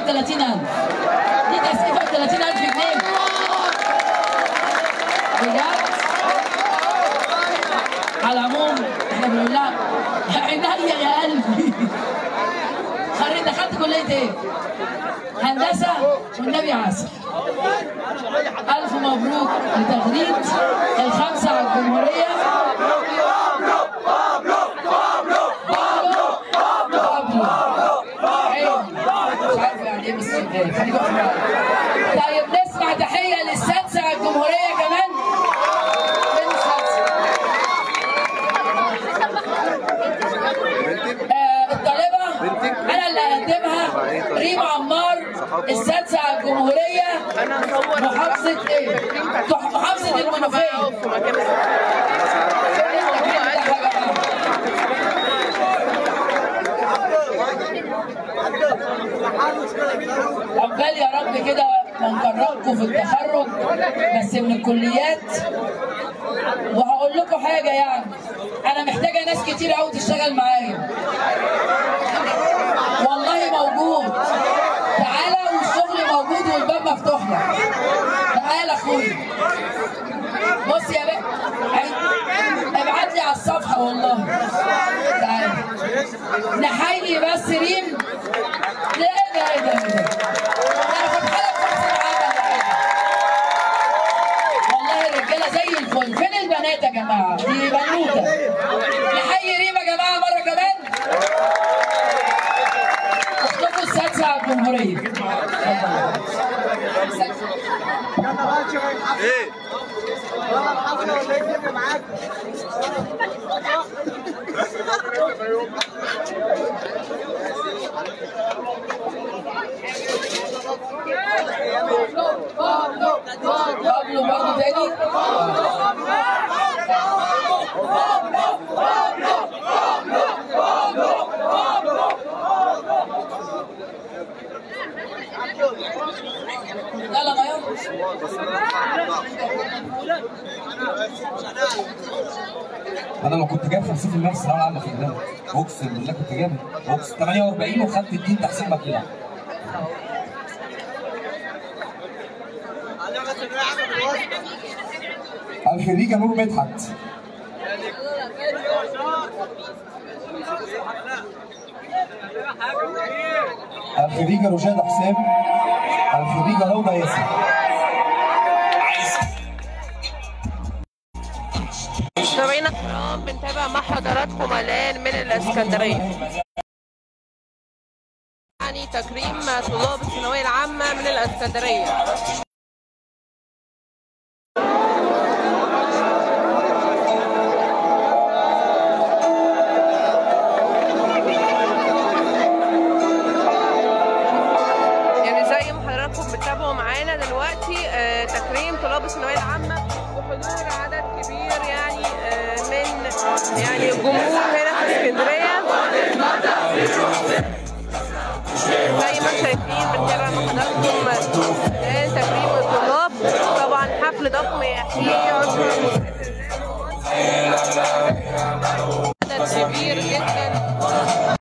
ب 30000 دي تسقيفه ب 30000 جنيه بجد على العموم احنا بنقول لها يا عينيا يا قلبي خريج دخلت كليه ايه؟ هندسه والنبي عسل الف مبروك لتغريد الخمسه على الجمهوريه بابلو عيب. مش عارف يعني ايه بس خليك واقف معايا. طيب نسمع تحيه للسادسه على الجمهوريه كمان فين السادسه؟ آه، الطالبة أنا اللي هقدمها ريم عمار السادسة على الجمهورية محافظة إيه؟ تح- محافظة المنوفية عقبال يا رب كده ما نكرمكم في التخرج بس من الكليات وهقول لكم حاجة يعني أنا محتاجة ناس كتير أوي تشتغل معايا والله موجود تعالى والشغل موجود والباب مفتوح لك تعالى اخويا بص يا بقى ابعت لي على الصفحه والله تعالى نحيي بس ريم لا ايه ده ايه ده ايه ده انا فاتحه لك فرصه عمل والله الرجاله زي الفل فين البنات يا جماعه دي بنوته نحيي ريم يا جماعه مره كمان اختكم السادسه على الجمهوريه ايه بابلو برضه تاني يلا مايو انا ما كنت جايب 50% في الثانويه العامه في الجامعه اقسم بالله كنت جايب اقسم 48 وخدت الدين تحسين مكينه الخريجه نور مدحت الخريجه رشاد حسام الخريجه روضه ياسر مستمعينا الكرام بنتابع مع حضراتكم الآن من الإسكندرية يعني تكريم طلاب الثانوية العامة من الإسكندرية يعني زي ما حضراتكم بتتابعوا معانا دلوقتي آه، تكريم طلاب الثانويه العامه وحضور عدد كبير يعني آه، من يعني الجمهور هنا في اسكندريه زي ما شايفين بنتابع مع حضراتكم الان تكريم الطلاب طبعا حفل ضخم يحيي عشر عدد كبير جدا